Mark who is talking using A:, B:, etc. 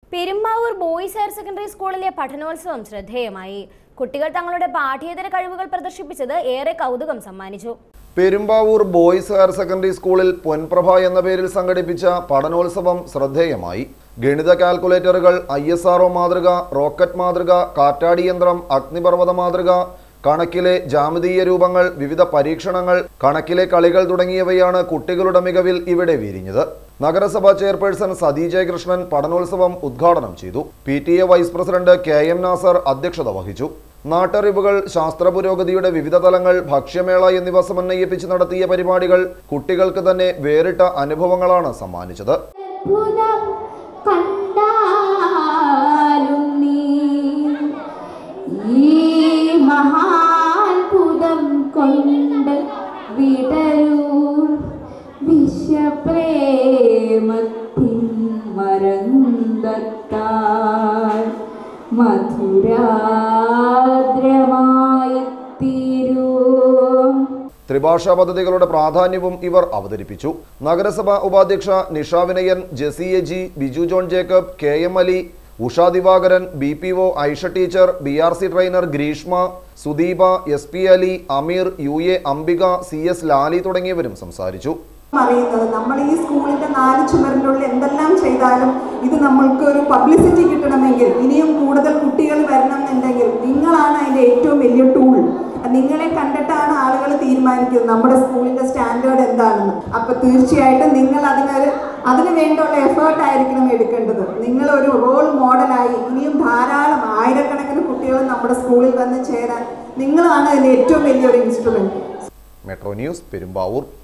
A: Perumbavoor boys higher secondary സ്കൂളിലെ പഠനോത്സവം ശ്രദ്ധേയമായി കുട്ടികൾ തങ്ങളുടെ പാഠ്യേതര കഴിവുകൾ പ്രദർശിപ്പിച്ചത് ഏറെ കൗതുകം സമ്മാനിച്ചു
B: പെരുമ്പാവൂർ ബോയ്സ് ഹയർ സെക്കൻഡറി സ്കൂളിൽ പൊൻപ്രഭ എന്ന പേരിൽ സംഘടിപ്പിച്ച പഠനോത്സവം ശ്രദ്ധേയമായി ഗണിത കാൽക്കുലേറ്ററുകൾ ഐ എസ് ആർഒ മാതൃക റോക്കറ്റ് മാതൃക കാറ്റാടി യന്ത്രം അഗ്നിപർവ്വത മാതൃക കണക്കിലെ ജാമിതീയ രൂപങ്ങൾ വിവിധ പരീക്ഷണങ്ങൾ കണക്കിലെ കളികൾ തുടങ്ങിയവയാണ് കുട്ടികളുടെ മികവിൽ ഇവിടെ വിരിഞ്ഞത് നഗരസഭാ ചെയർപേഴ്സൺ സതീ ജയകൃഷ്ണൻ പഠനോത്സവം ഉദ്ഘാടനം ചെയ്തു P T A vice president K M Nasar അധ്യക്ഷത വഹിച്ചു നാട്ടറിവുകൾ ശാസ്ത്ര പുരോഗതിയുടെ വിവിധ തലങ്ങൾ ഭക്ഷ്യമേള എന്നിവ സമന്വയിപ്പിച്ച് നടത്തിയ പരിപാടികൾ കുട്ടികൾക്ക് തന്നെ വേറിട്ട അനുഭവങ്ങളാണ് സമ്മാനിച്ചത്
C: അത്ഭുതം കണ്ടാലും നീ ഈ മഹാത്ഭുതം കൊണ്ട് വിടരൂ വിശ്വപ്രേമത്തിൻ മരന്തത്താൽ മധുരാദ്രമായി തീരൂ
B: ത്രിഭാഷാ പദ്ധതികളുടെ പ്രാധാന്യവും ഇവർ അവതരിപ്പിച്ചു നഗരസഭാ ഉപാധ്യക്ഷ Nisha Vinayan Jessy A G Biju John Jacob K M Ali Usha Divakaran B P O Aisha teacher B R C trainer Greeshma Sudeepa S P Ali Ameer U A Ambika C S Lali തുടങ്ങിയവരും സംസാരിച്ചു
D: അറിയുന്നത് നമ്മൾ ഈ സ്കൂളിന്റെ നാല് ചുമരിനുള്ളിൽ എന്തെല്ലാം ചെയ്താലും ഇത് നമ്മൾക്ക് ഒരു പബ്ലിസിറ്റി കിട്ടണമെങ്കിൽ ഇനിയും കൂടുതൽ കുട്ടികൾ വരണം എന്നുണ്ടെങ്കിൽ നിങ്ങളാണ് അതിന്റെ ഏറ്റവും വലിയ ടൂൾ നിങ്ങളെ കണ്ടിട്ടാണ് ആളുകൾ തീരുമാനിക്കുന്നത് നമ്മുടെ സ്കൂളിന്റെ സ്റ്റാൻഡേർഡ് എന്താണെന്ന് അപ്പൊ തീർച്ചയായിട്ടും നിങ്ങൾ അതിനൊരു അതിന് വേണ്ടിയുള്ള എഫേർട്ട് ആയിരിക്കണം എടുക്കേണ്ടത് നിങ്ങൾ ഒരു റോൾ മോഡലായി ഇനിയും ധാരാളം ആയിരക്കണക്കിന് കുട്ടികൾ നമ്മുടെ സ്കൂളിൽ വന്ന് ചേരാൻ നിങ്ങളാണ് അതിന്റെ ഏറ്റവും വലിയൊരു ഇൻസ്ട്രുമെന്റ്
B: മെട്രോ ന്യൂസ് പെരുമ്പാവൂർ